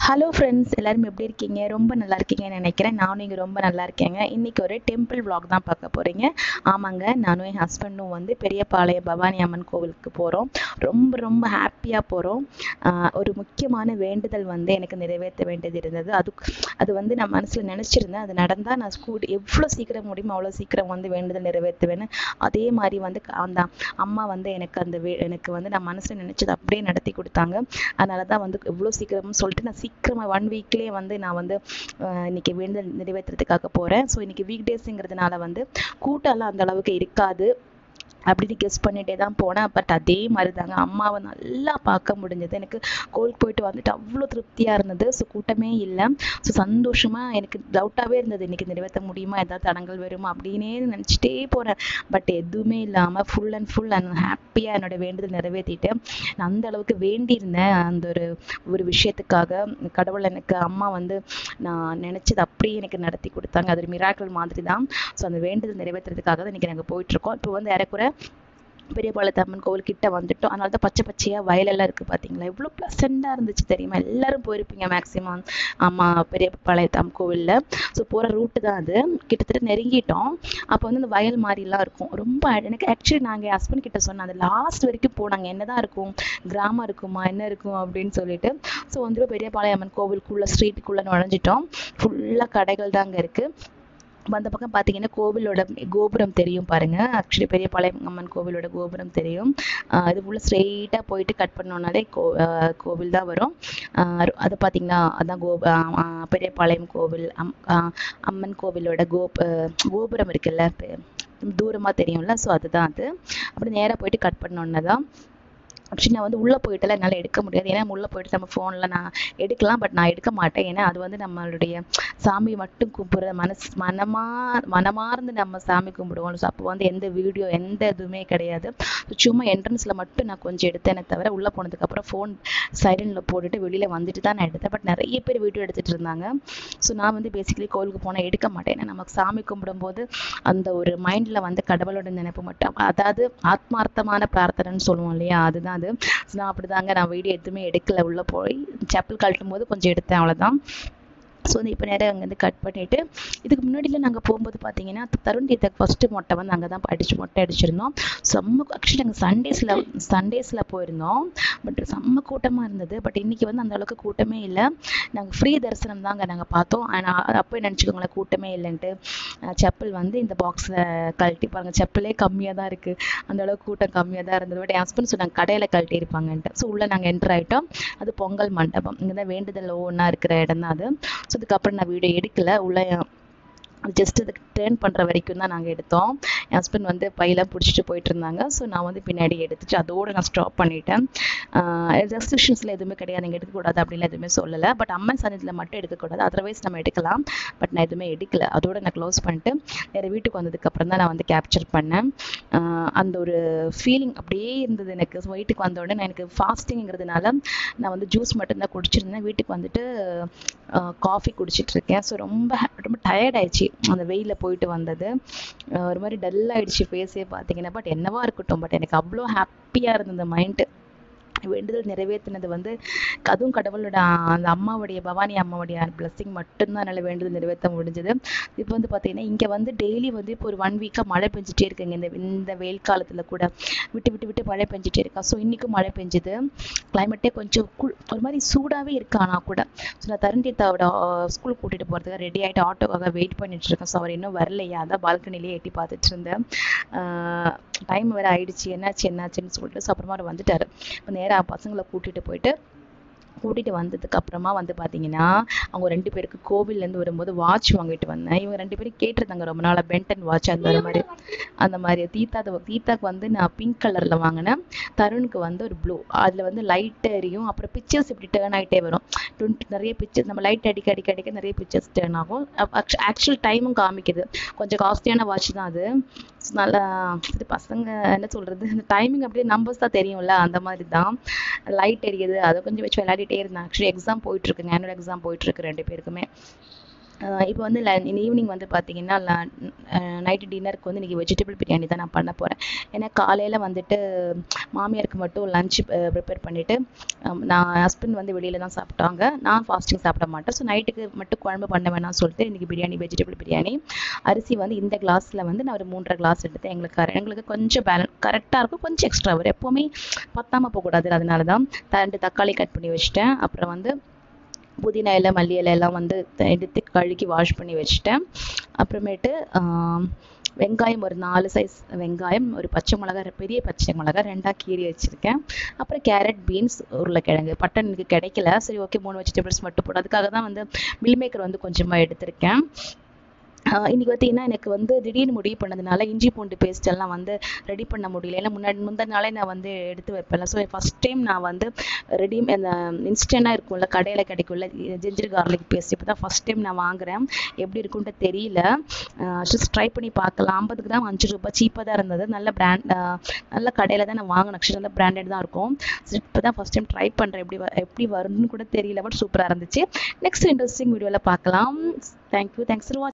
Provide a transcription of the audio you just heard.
hello friends எல்லாரும் எப்படி இருக்கீங்க ரொம்ப நல்லா இருக்கீங்கன்னு நினைக்கிறேன் நானும் இங்கே ரொம்ப நல்லா இருக்கேங்க இன்றைக்கி ஒரு டெம்பிள் vlog தான் பார்க்க போகிறீங்க ஆமாங்க நானும் என் ஹஸ்பண்டும் வந்து பெரியபாளையம் பவானி அம்மன் கோவிலுக்கு போகிறோம் ரொம்ப ரொம்ப ஹாப்பியாக போகிறோம் ஒரு முக்கியமான வேண்டுதல் வந்து எனக்கு நிறைவேற்ற வேண்டியது இருந்தது அது அது வந்து நான் மனசில் நினச்சிருந்தேன் அது நடந்தால் நான் ஸ்கூல் எவ்வளோ சீக்கிரம் முடியுமோ அவ்வளோ சீக்கிரம் வந்து வேண்டுதல் நிறைவேற்றுவேன்னு அதே மாதிரி வந்து அந்த அம்மா வந்து எனக்கு அந்த வே எனக்கு வந்து நான் மனசில் நினச்சது அப்படியே நடத்தி கொடுத்தாங்க அதனால தான் வந்து எவ்வளோ சீக்கிரம்னு சொல்லிட்டு நான் சீக்கிரமாக ஒன் வீக்லேயே வந்து நான் வந்து அஹ் இன்னைக்கு வேண்டுதல் நிறைவேற்றுறதுக்காக போகிறேன் ஸோ இன்னைக்கு வீக் டேஸுங்கிறதுனால வந்து கூட்டம்லாம் அந்த அளவுக்கு இருக்காது அப்படின்னு கெஸ் பண்ணிட்டே தான் போனேன் பட் அதே மாதிரி தாங்க அம்மாவை நல்லா பார்க்க முடிஞ்சது எனக்கு கோவிலுக்கு போயிட்டு வந்துட்டு அவ்வளோ திருப்தியாக இருந்தது ஸோ கூட்டமே இல்லை ஸோ சந்தோஷமாக எனக்கு டவுட்டாகவே இருந்தது இன்னைக்கு நிறைவேற்ற முடியுமா ஏதாவது தடங்கள் வருமா அப்படின்னே நினச்சிட்டே போகிறேன் பட் எதுவுமே இல்லாமல் ஃபுல் அண்ட் ஃபுல் அண்ட் ஹாப்பியாக என்னோட வேண்டுதல் நிறைவேற்றிட்டு நான் அந்த அளவுக்கு வேண்டியிருந்தேன் அந்த ஒரு ஒரு விஷயத்துக்காக கடவுள் எனக்கு அம்மா வந்து நான் நினச்சது அப்படியே எனக்கு நடத்தி கொடுத்தாங்க அது ஒரு மிராக்கள் மாதிரி தான் ஸோ அந்த வேண்டுதல் நிறைவேற்றுறதுக்காக தான் இன்றைக்கி நாங்கள் போயிட்டுருக்கோம் இப்போ வந்து ஏறக்குறை பெரியபாளையத்து அம்மன் கோவில் கிட்ட வந்துட்டோம் அதனால தான் பச்சை பச்சையாக வயலெல்லாம் இருக்குது பார்த்தீங்களா எவ்வளோ ப்ளசண்டாக இருந்துச்சு தெரியுமா எல்லாரும் போயிருப்பீங்க மேக்ஸிமம் ஆமாம் பெரியபாளையத்து அம்மன் கோவிலில் ஸோ போகிற ரூட்டு தான் அது கிட்டத்தட்ட நெருங்கிட்டோம் அப்போ வந்து இந்த வயல் மாதிரிலாம் இருக்கும் ரொம்ப எனக்கு ஆக்சுவலி நாங்கள் என் ஹஸ்பண்ட் கிட்ட சொன்னோம் அந்த லாஸ்ட் வரைக்கும் போனாங்க என்ன தான் இருக்கும் கிராமம் இருக்குமா என்ன இருக்கும் அப்படின்னு சொல்லிட்டு ஸோ வந்து பெரியபாளையம் அம்மன் கோவிலுக்குள்ளே ஸ்ட்ரீட்டுக்குள்ளே நுழைஞ்சிட்டோம் ஃபுல்லாக கடைகள் தாங்க இருக்குது அந்த பக்கம் பார்த்தீங்கன்னா கோவிலோட கோபுரம் தெரியும் பாருங்க ஆக்சுவலி பெரியபாளையம் அம்மன் கோவிலோட கோபுரம் தெரியும் இது உள்ள ஸ்ட்ரெயிட்டாக போயிட்டு கட் பண்ணோம்னாலே கோ கோவில் தான் வரும் அது பார்த்தீங்கன்னா அதான் கோ பெரியபாளையம் கோவில் அம் அம்மன் கோவிலோட கோப் கோபுரம் இருக்குல்ல தூரமாக தெரியும்ல ஸோ அதுதான் அது அப்படி நேராக போயிட்டு கட் பண்ணோன்னே தான் ஆக்சுவலி நான் வந்து உள்ளே போயிட்டுலாம் என்னால் எடுக்க முடியாது ஏன்னா உள்ளே போயிட்டு நம்ம ஃபோனில் நான் எடுக்கலாம் பட் நான் எடுக்க மாட்டேன் ஏன்னா அது வந்து நம்மளுடைய சாமி மட்டும் கும்பிட்ற மனசு மனமா மனமார்ந்து நம்ம சாமி கும்பிடுவோம் ஸோ அப்போ வந்து எந்த வீடியோ எந்த இதுவுமே கிடையாது சும்மா என்ட்ரன்ஸில் மட்டும் நான் கொஞ்சம் எடுத்தேனே தவிர உள்ளே போனதுக்கப்புறம் ஃபோன் சைலண்டில் போட்டுட்டு வெளியில் வந்துட்டு தான் நான் எடுத்தேன் பட் நிறைய பேர் வீடியோ எடுத்துகிட்டு இருந்தாங்க ஸோ நான் வந்து பேசிக்கலி கோவிலுக்கு போனால் எடுக்க மாட்டேன் ஏன்னா நமக்கு சாமி கும்பிடும்போது அந்த ஒரு மைண்டில் வந்து கடவுளோட நினைப்பு மட்டும் அதாவது ஆத்மார்த்தமான பிரார்த்தனைன்னு சொல்லுவோம் இல்லையா அதுதான் அது நான் அப்படிதாங்க நான் வீடியோ எதுவுமே எடுக்கல உள்ளே போய் செப்பல் கழட்டும் போது கொஞ்சம் எடுத்தேன் அவ்வளோதான் ஸோ வந்து இப்போ நேரம் அங்கேருந்து கட் பண்ணிவிட்டு இதுக்கு முன்னாடியில் நாங்கள் போகும்போது பார்த்தீங்கன்னா தருண் தீர்த்தக்கு ஃபஸ்ட்டு மொட்டை வந்து அங்கே தான் அடிச்சு மொட்டை அடிச்சிருந்தோம் செம்ம ஆக்சுவலி நாங்கள் சண்டேஸில் சண்டேஸில் போயிருந்தோம் பட் செம்ம கூட்டமாக இருந்தது பட் இன்றைக்கி வந்து அந்த அளவுக்கு கூட்டமே இல்லை நாங்கள் ஃப்ரீ தரிசனம் தாங்க நாங்கள் பார்த்தோம் ஆனால் அப்போ நினச்சிக்கோங்களேன் கூட்டமே இல்லைன்ட்டு செப்பல் வந்து இந்த பாக்ஸில் கழட்டி பாருங்க செப்பலே கம்மியாக தான் இருக்குது அந்த அளவுக்கு கூட்டம் கம்மியாக தான் இருந்தது பட் என் ஹஸ்பண்ட் சொன்னாங்க கடையில் கழட்டி இருப்பாங்கன்ட்டு ஸோ உள்ளே நாங்கள் என்டர் ஆகிட்டோம் அது பொங்கல் மண்டபம் இங்கே தான் வேண்டுதல் ஒவ்வொன்றா இருக்கிற இடம் தான் அது ஸோ இதுக்கப்புறம் நான் வீடியோ எடுக்கல உள்ள ஜஸ்ட் அதுக்கு டேர்ன் பண்ணுற வரைக்கும் தான் நாங்கள் எடுத்தோம் என் ஹஸ்பண்ட் வந்து பையெல்லாம் பிடிச்சிட்டு போயிட்டு இருந்தாங்க ஸோ நான் வந்து பின்னாடி எடுத்துட்டு அதோடு நான் ஸ்டாப் பண்ணிட்டேன் ரெஸ்ட்ரிக்ஷன்ஸில் எதுவுமே கிடையாது நீங்கள் எடுக்கக்கூடாது அப்படின்லாம் எதுவுமே சொல்லலை பட் அம்மன் சன்னதியில் மட்டும் எடுக்கக்கூடாது அதர்வைஸ் நம்ம எடுக்கலாம் பட் நான் எதுவுமே எடுக்கல அதோடு நான் க்ளோஸ் பண்ணிட்டு வேறு வீட்டுக்கு வந்ததுக்கப்புறம் தான் நான் வந்து கேப்சர் பண்ணேன் அந்த ஒரு ஃபீலிங் அப்படியே இருந்தது எனக்கு வீட்டுக்கு வந்த உடனே நான் எனக்கு ஃபாஸ்டிங்கிறதுனால நான் வந்து ஜூஸ் மட்டும்தான் குடிச்சிருந்தேன் வீட்டுக்கு வந்துட்டு காஃபி குடிச்சிட்டு இருக்கேன் ஸோ ரொம்ப ரொம்ப டயர்ட் ஆயிடுச்சு அந்த வெயிலில் போயிட்டு வந்தது ஒரு மாதிரி டல் ஆயிடுச்சு ஃபேஸே பார்த்தீங்கன்னா பட் என்னவா இருக்கட்டும் பட் எனக்கு அவ்வளோ ஹாப்பியாக இருந்தது மைண்டு வேண்டுதல் நிறைவேற்றினது வந்து அதுவும் கடவுளோட அந்த அம்மாவுடைய பவானி அம்மாவுடைய பிளஸ்ஸிங் மட்டும்தான் என்னால் வேண்டுதல் நிறைவேற்ற முடிஞ்சது இப்போ வந்து பார்த்தீங்கன்னா இங்கே வந்து டெய்லி வந்து இப்போ ஒரு ஒன் வீக்காக மழை பெஞ்சிட்டே இருக்குங்க இந்த இந்த வெயில் காலத்தில் கூட விட்டு விட்டு விட்டு மழை பெஞ்சிட்டே இருக்கா ஸோ இன்றைக்கும் மழை பெஞ்சுது கிளைமேட்டே கொஞ்சம் குள் ஒரு மாதிரி சூடாகவே இருக்கு ஆனால் கூட ஸோ நான் தருண்தீத்தாவோட ஸ்கூல் கூட்டிகிட்டு போகிறதுக்காக ரெடி ஆகிட்டு ஆட்டோக்காக வெயிட் பண்ணிட்டு இருக்கேன் ஸோ அவர் இன்னும் வரலையா அதான் பால்கனிலேயே எட்டி பார்த்துட்டு இருந்தேன் டைம் வேறு ஆயிடுச்சு என்னாச்சு என்னாச்சுன்னு சொல்லிட்டு ஸோ அப்புறமா அவர் வந்துட்டார் இப்போ நேராக பசங்களை கூட்டிகிட்டு போயிட்டு கூட்டிகிட்டு வந்ததுக்கு அப்புறமா வந்து பார்த்தீங்கன்னா அவங்க ரெண்டு பேருக்கு கோவில்லேருந்து வரும்போது வாட்ச் வாங்கிட்டு வந்தேன் இவங்க ரெண்டு பேரும் கேட்டிருந்தாங்க ரொம்ப நாளாக பென்டன் வாட்ச் அந்த மாதிரி அந்த மாதிரி தீத்தா தீத்தாக்கு வந்து நான் பிங்க் கலரில் வாங்கினேன் தருணுக்கு வந்து ஒரு ப்ளூ அதில் வந்து லைட் எரியும் அப்புறம் பிக்சர்ஸ் இப்படி டேர்ன் ஆகிட்டே வரும் டுவெண்ட்டி நிறைய பிக்சர்ஸ் நம்ம லைட் அடிக்க அடிக்க அடிக்க நிறைய பிக்சர்ஸ் டேர்ன் ஆகும் ஆக்சுவல் டைமும் காமிக்குது கொஞ்சம் காஸ்ட்லியான வாட்ச் தான் அது நல்லா இது பசங்க என்ன சொல்கிறது அந்த டைமிங் அப்படியே நம்பர்ஸ் தான் தெரியும்ல அந்த மாதிரி தான் லைட் எரியுது அதை கொஞ்சம் வச்சு விளையாடிட்டே இருந்தேன் ஆக்சுவலி எக்ஸாம் போயிட்டுருக்குங்க ஆனுவல் எக்ஸாம் போயிட்டுருக்கு ரெண்டு பேருக்குமே இப்போ வந்து ஈவினிங் வந்து பார்த்தீங்கன்னா நைட்டு டின்னருக்கு வந்து இன்றைக்கி வெஜிடபிள் பிரியாணி தான் நான் பண்ண போகிறேன் ஏன்னா காலையில் வந்துட்டு மாமியாருக்கு மட்டும் லஞ்ச் ப்ரிப்பேர் பண்ணிவிட்டு நான் ஹஸ்பண்ட் வந்து வெளியில் தான் சாப்பிட்டாங்க நான் ஃபாஸ்டிங் சாப்பிட மாட்டேன் ஸோ நைட்டுக்கு மட்டும் குழம்பு பண்ண வேணாம்னு சொல்லிட்டு இன்றைக்கி பிரியாணி வெஜிடபிள் பிரியாணி அரிசி வந்து இந்த கிளாஸில் வந்து நான் ஒரு மூன்றரை கிளாஸ் எடுத்தேன் எங்களுக்கு எங்களுக்கு கொஞ்சம் பேலன்ஸ் கரெக்டாக இருக்கும் கொஞ்சம் எக்ஸ்ட்ரா வரும் எப்போவுமே பத்தாமல் போகக்கூடாது அதனால தான் ரெண்டு தக்காளி கட் பண்ணி வச்சுட்டேன் அப்புறம் வந்து புதினா இலை மல்லி இலை எல்லாம் வந்து எடுத்து கழுகி வாஷ் பண்ணி வச்சுட்டேன் அப்புறமேட்டு வெங்காயம் ஒரு நாலு சைஸ் வெங்காயம் ஒரு பச்சை மிளகா பெரிய பச்சை மிளகா ரெண்டாக கீறி வச்சுருக்கேன் அப்புறம் கேரட் பீன்ஸ் உருளைக்கிழங்கு பட்டன் எனக்கு கிடைக்கல சரி ஓகே மூணு வெஜிடபிள்ஸ் மட்டும் போடும் அதுக்காக தான் வந்து மில் மேக்கர் வந்து கொஞ்சமாக எடுத்திருக்கேன் இன்றைக்கி பார்த்தீங்கன்னா எனக்கு வந்து திடீர்னு முடிவு பண்ணதுனால இஞ்சி பூண்டு பேஸ்ட் எல்லாம் வந்து ரெடி பண்ண முடியல ஏன்னா முன்னாடி முந்தின நாளே நான் வந்து எடுத்து வைப்பேன் ஸோ ஃபஸ்ட் டைம் நான் வந்து ரெடி அந்த இன்ஸ்டண்ட்டாக இருக்கும்ல கடையில் கிடைக்கும்ல ஜிஞ்சர் கார்லிக் பேஸ்ட் இப்போ தான் ஃபஸ்ட் டைம் நான் வாங்குறேன் எப்படி இருக்குன்ட்டு தெரியல ஜஸ்ட் ட்ரை பண்ணி பார்க்கலாம் ஐம்பது கிராம் அஞ்சு ரூபாய் சீப்பாக தான் இருந்தது நல்ல பிராண்ட் நல்ல கடையில் தான் நான் வாங்கினேன் ஆக்சுவலி நல்ல பிராண்டட் தான் இருக்கும் இப்போ தான் ஃபஸ்ட் டைம் ட்ரை பண்ணுறேன் எப்படி எப்படி வரும்னு கூட தெரியல பட் சூப்பராக இருந்துச்சு நெக்ஸ்ட் இன்ட்ரெஸ்டிங் வீடியோவில் பார்க்கலாம் தேங்க்யூ தேங்க்ஸ் ஃபார் வாட்ச்